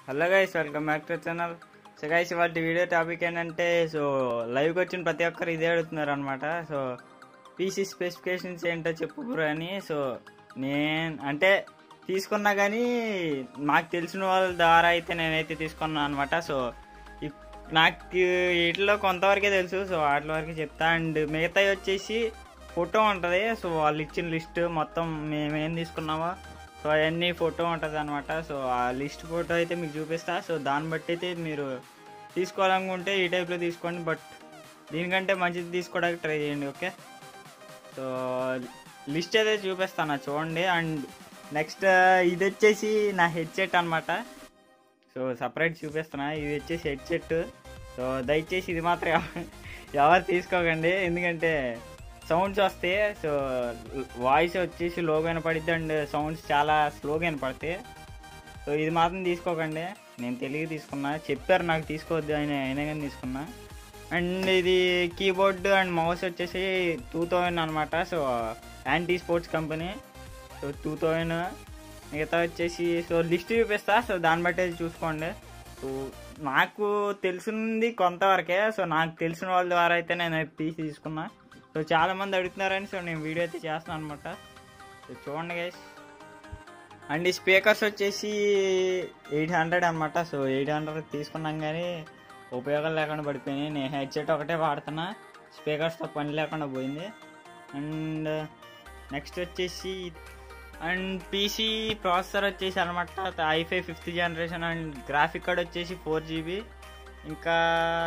hello guys welcome back to channel so guys ఇవాళ video topic ఏంటంటే so లైవ్కి వచ్చిన ప్రతి ఒక్కరు ఇదే అడుగుతున్నారు అనమాట సో పీసీ స్పెసిఫికేషన్స్ ఏంటో చెప్పు బ్రో అని సో నేను అంటే తీసుకున్నా కానీ నాకు తెలిసిన వాళ్ళ ద్వారా అయితే నేనైతే తీసుకున్నాను అనమాట సో ఇప్- నాకు వీటిలో కొంతవరకే తెలుసు సో వాటి వరకు చెప్తా అండ్ మిగతాయి వచ్చేసి ఫోటో ఉంటుంది సో వాళ్ళు ఇచ్చిన లిస్ట్ మొత్తం మేమేం తీసుకున్నామో సో అవన్నీ ఫోటో ఉంటుంది అనమాట సో ఆ లిస్ట్ ఫోటో అయితే మీకు చూపిస్తా సో దాన్ని బట్టి అయితే మీరు తీసుకోవాలనుకుంటే ఈ టైప్లో తీసుకోండి బట్ దీనికంటే మంచిది తీసుకోవడానికి ట్రై చేయండి ఓకే సో లిస్ట్ అయితే చూపిస్తాను చూడండి అండ్ నెక్స్ట్ ఇది వచ్చేసి నా హెడ్సెట్ అనమాట సో సపరేట్ చూపిస్తున్నా ఇది వచ్చేసి హెడ్సెట్ సో దయచేసి ఇది మాత్రం ఎవ- ఎవరు తీసుకోకండి ఎందుకంటే సౌండ్స్ వస్తాయి సో వాయిస్ వచ్చేసి లోగా వినపడిద్ది అండ్ సౌండ్స్ చాలా స్లోగా వినపడతాయి సో ఇది మాత్రం తీసుకోకండి నేను తెలియ తీసుకున్నా చెప్పారు నాకు తీసుకోవద్దు అని అయినా కానీ తీసుకున్నా అండ్ ఇది కీబోర్డ్ అండ్ మౌస్ వచ్చేసి టూ థౌజండ్ అనమాట so Ant Esports company so two thousand మిగతా వచ్చేసి సో లిస్ట్ చూపిస్తా సో దాన్ని బట్టి అది చూసుకోండి సో నాకు తెలిసింది కొంతవరకే సో నాకు తెలిసిన వాళ్ళ ద్వారా అయితే నేను పీసీ తీసుకున్నా సో చాలా మంది అడుగుతున్నారని సో నేను వీడియో అయితే చేస్తున్నాను అనమాట సో చూడండి గైస్ అండ్ ఈ స్పీకర్స్ వచ్చేసి ఎయిట్ హండ్రెడ్ అనమాట సో ఎయిట్ హండ్రెడ్ తీసుకున్నాం కానీ ఉపయోగం లేకుండా పడిపోయినాయి నేను హెడ్సెట్ ఒకటే వాడుతున్నా స్పీకర్స్తో పని లేకుండా పోయింది అండ్ నెక్స్ట్ వచ్చేసి అండ్ పీసీ ప్రాసెసర్ వచ్చేసి అనమాట I five fifth generation and graphic card వచ్చేసి ఫోర్ జీబీ ఇంకా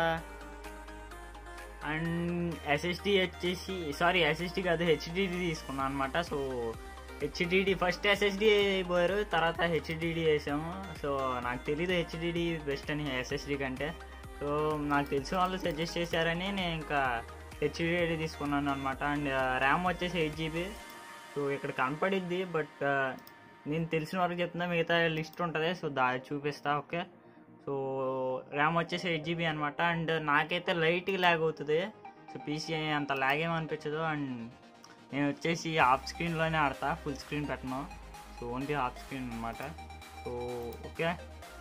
అండ్ ఎస్ఎస్డి వచ్చేసి సారీ ఎస్ఎస్డి కాదు హెచ్డిడి తీసుకున్నాను అనమాట సో హెచ్డిడి ఫస్ట్ ఎస్ఎస్డి పోయారు తర్వాత హెచ్డిడి వేసాము సో నాకు తెలీదు హెచ్డిడి బెస్ట్ అని ఎస్ఎస్డి కంటే సో నాకు తెలిసిన వాళ్ళు సజెస్ట్ చేశారని నేను ఇంకా హెచ్డిడి తీసుకున్నాను అనమాట అండ్ ర్యామ్ వచ్చేసి ఎయిట్ జీబీ సో ఇక్కడ కనపడిద్ది బట్ నేను తెలిసిన వరకు చెప్తున్నా మిగతా లిస్ట్ ఉంటుంది సో దా చూపిస్తా ఓకే సో ర్యామ్ వచ్చేసి ఎయిట్ జీబీ అనమాట అండ్ నాకైతే లైట్గా ల్యాగ్ అవుతుంది సో పీసీ అంత ల్యాగ్ ఏం అనిపించదు అండ్ నేను వచ్చేసి ఆఫ్ స్క్రీన్లోనే ఆడతా ఫుల్ స్క్రీన్ పెట్టను సో ఓన్లీ ఆఫ్ స్క్రీన్ అనమాట సో ఓకే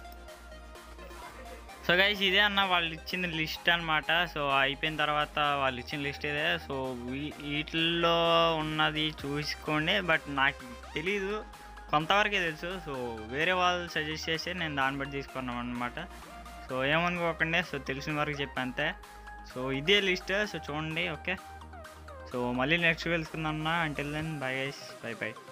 సో గైస్ ఇదే అన్న వాళ్ళు ఇచ్చిన లిస్ట్ అనమాట సో అయిపోయిన తర్వాత వాళ్ళు ఇచ్చిన లిస్ట్ ఇదే సో వీ- వీటిల్లో ఉన్నది చూసుకోండి బట్ నాకు తెలీదు కొంతవరకే తెలుసు సో వేరే వాళ్ళు సజెస్ట్ చేస్తే నేను దాన్ని బట్టి తీసుకున్నాం అనమాట సో ఏమనుకోకండి సో తెలిసిన వరకు చెప్పంతే సో ఇదే లిస్ట్ సో చూడండి ఓకే సో మళ్ళీ నెక్స్ట్ వెళ్తున్నాం until then bye guys bye by